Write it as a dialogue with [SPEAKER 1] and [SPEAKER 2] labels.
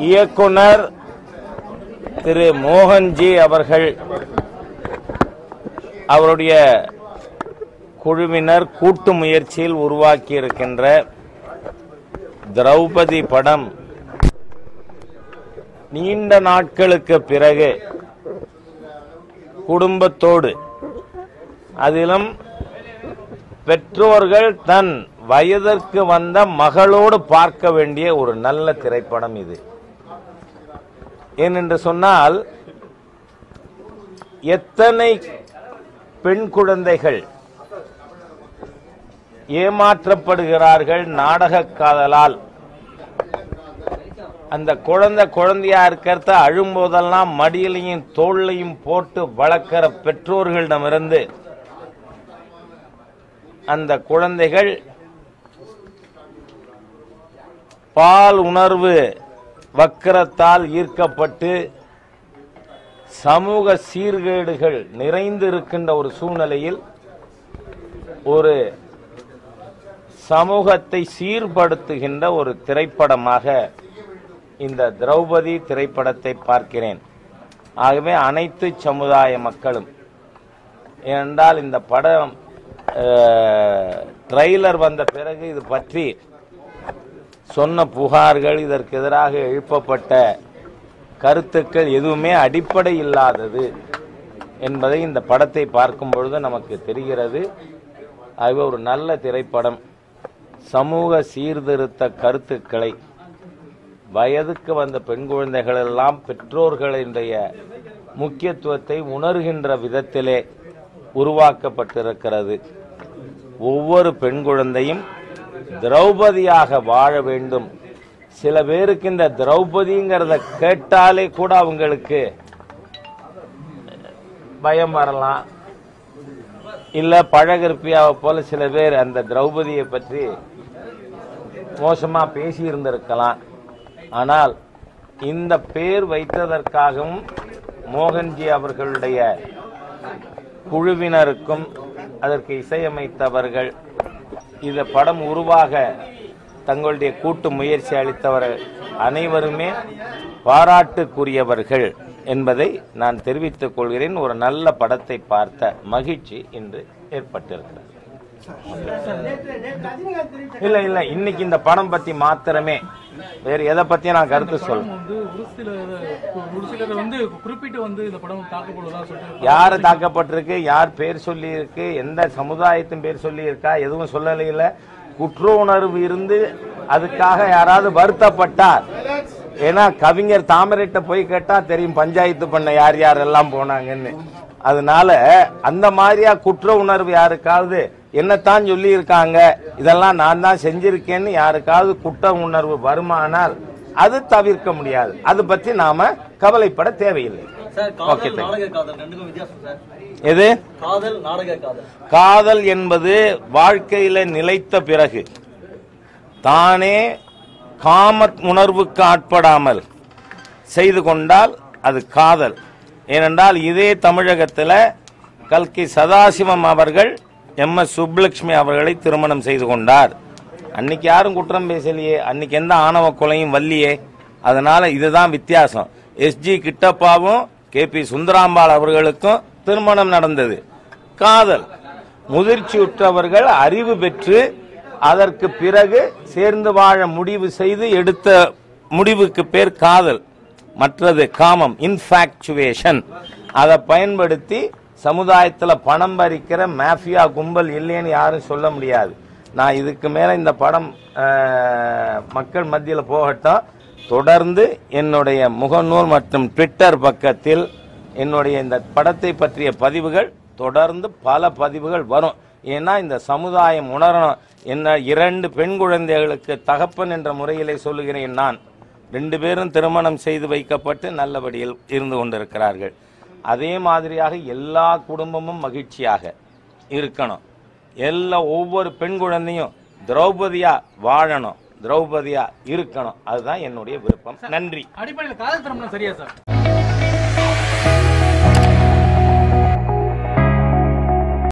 [SPEAKER 1] இயக்குனர் திரு மோகன்ஜி அவர்கள் அவருடைய குழுவினர் கூட்டு முயற்சியில் உருவாக்கி இருக்கின்ற திரௌபதி படம் நீண்ட நாட்களுக்கு பிறகு குடும்பத்தோடு அதிலும் பெற்றோர்கள் தன் வயதிற்கு வந்த மகளோடு பார்க்க வேண்டிய ஒரு நல்ல திரைப்படம் இது ஏனென்று சொன்னால் எத்தனை பெண் குழந்தைகள் ஏமாற்றப்படுகிறார்கள் நாடக காதலால் அந்த குழந்தை குழந்தையா இருக்கிறத அழும்போதெல்லாம் மடியிலையும் தோள்லையும் போட்டு வளர்க்கிற பெற்றோர்களிடமிருந்து அந்த குழந்தைகள் பால் உணர்வு வக்கரத்தால் ஈர்க்கப்பட்டு சமூக சீர்கேடுகள் நிறைந்து இருக்கின்ற ஒரு சூழ்நிலையில் ஒரு சமூகத்தை சீர்படுத்துகின்ற ஒரு திரைப்படமாக இந்த திரௌபதி திரைப்படத்தை பார்க்கிறேன் ஆகவே அனைத்து சமுதாய மக்களும் ஏனென்றால் இந்த படம் ட்ரெய்லர் வந்த பிறகு இது பற்றி சொன்ன புகார்கள் இதற்கு எதிராக எழுப்பப்பட்ட கருத்துக்கள் எதுவுமே அடிப்படை இல்லாதது என்பதை இந்த படத்தை பார்க்கும் பொழுது நமக்கு தெரிகிறது ஆகவே ஒரு நல்ல திரைப்படம் சமூக சீர்திருத்த கருத்துக்களை வயதுக்கு வந்த பெண் குழந்தைகள் எல்லாம் பெற்றோர்களினுடைய முக்கியத்துவத்தை உணர்கின்ற விதத்திலே உருவாக்கப்பட்டிருக்கிறது ஒவ்வொரு பெண் குழந்தையும் திரௌபதியாக வாழ வேண்டும் சில பேருக்கு இந்த திரௌபதிங்கிறத கேட்டாலே கூட அவங்களுக்கு பயம் வரலாம் இல்ல பழகற்பியாவை போல சில பேர் அந்த திரௌபதியை பற்றி மோசமா பேசி இருந்திருக்கலாம் ஆனால் இந்த பேர் வைத்ததற்காகவும் மோகன்ஜி அவர்களுடைய குழுவினருக்கும் அதற்கு இசையமைத்தவர்கள் இந்த படம் உருவாக தங்களுடைய கூட்டு முயற்சி அளித்தவர்கள் அனைவருமே பாராட்டுக்குரியவர்கள் என்பதை நான் தெரிவித்துக் கொள்கிறேன் ஒரு நல்ல படத்தை பார்த்த மகிழ்ச்சி இன்று ஏற்பட்டிருக்கிறது இல்ல இல்ல இன்னைக்கு இந்த படம் பத்தி மாத்திரமே வேற எதை பத்தியும் நான் கருத்து சொல்ல
[SPEAKER 2] படம் வந்து ஒரு சிலர் ஒரு சிலர் வந்து குறிப்பிட்டு வந்து இந்த படம் தாக்கப்படுவதா சொல்லிட்டு
[SPEAKER 1] யாரு தாக்கப்பட்டிருக்கு யார் பேர் சொல்லி இருக்கு எந்த சமுதாயத்தின் பேர் சொல்லி இருக்கா எதுவும் சொல்லல இல்ல குற்ற உணர்வு இருந்து அதுக்காக யாராவது வருத்தப்பட்டார் ஏன்னா கவிஞர் தாமரைட்ட போய் கேட்டா தெரியும் பஞ்சாயத்து பண்ண யார் யாரெல்லாம் போனாங்கன்னு அதனால அந்த மாதிரியா குற்ற உணர்வு யாருக்காவது என்னத்தான் சொல்லி இருக்காங்க இதெல்லாம் நான் தான் செஞ்சிருக்கேன்னு யாருக்காவது குற்ற உணர்வு வருமானால் அது தவிர்க்க முடியாது அது பற்றி நாம கவலைப்பட தேவையில்லை
[SPEAKER 3] சார்
[SPEAKER 1] Okay,
[SPEAKER 3] காதல்
[SPEAKER 1] thank you.
[SPEAKER 3] நாடக காதல் ரெண்டுக்கும் வித்தியாசம் சார்
[SPEAKER 1] எது
[SPEAKER 3] காதல் நாடக காதல்
[SPEAKER 1] காதல் என்பது வாழ்க்கையில நிலைத்த பிறகு தானே காம உணர்வுக்கு ஆட்படாமல் செய்து கொண்டால் அது காதல் ஏனென்றால் இதே தமிழகத்தில் கல்கி சதாசிவம் அவர்கள் எம் எஸ் சுப்புலட்சுமி அவர்களை திருமணம் செய்து கொண்டார் அன்னைக்கு யாரும் குற்றம் பேசலையே அன்னைக்கு எந்த ஆணவ கொலையும் வல்லியே அதனால இதுதான் வித்தியாசம் எஸ்ஜி கிட்டப்பாவும் கே பி சுந்தராம்பாள் அவர்களுக்கும் திருமணம் நடந்தது காதல் முதிர்ச்சியுற்றவர்கள் அறிவு பெற்று அதற்கு பிறகு சேர்ந்து வாழ முடிவு செய்து எடுத்த முடிவுக்கு பேர் காதல் மற்றது காமம் இன்ஃபாக்சுவேஷன் அதை பயன்படுத்தி சமுதாயத்தில் பணம் பறிக்கிற மாஃபியா கும்பல் இல்லைன்னு யாரும் சொல்ல முடியாது நான் இதுக்கு மேல இந்த படம் அஹ், மக்கள் மத்தியில் போகட்டும் தொடர்ந்து என்னுடைய முகநூல் மற்றும் ட்விட்டர் பக்கத்தில் என்னுடைய இந்த படத்தை பற்றிய பதிவுகள் தொடர்ந்து பல பதிவுகள் வரும் ஏன்னா இந்த சமுதாயம் உணரணும் என்ன இரண்டு பெண் குழந்தைகளுக்கு தகப்பன் என்ற முறையிலே சொல்லுகிறேன் நான் ரெண்டு பேரும் திருமணம் செய்து வைக்கப்பட்டு நல்லபடியில் இருந்து கொண்டிருக்கிறார்கள் அதே மாதிரியாக எல்லா குடும்பமும் மகிழ்ச்சியாக இருக்கணும் எல்லா ஒவ்வொரு பெண் குழந்தையும் திரௌபதியா வாழணும் திரௌபதியா இருக்கணும் அதுதான் என்னுடைய விருப்பம் நன்றி
[SPEAKER 2] அடிப்படையில் காதல் திருமணம் சரியா சார்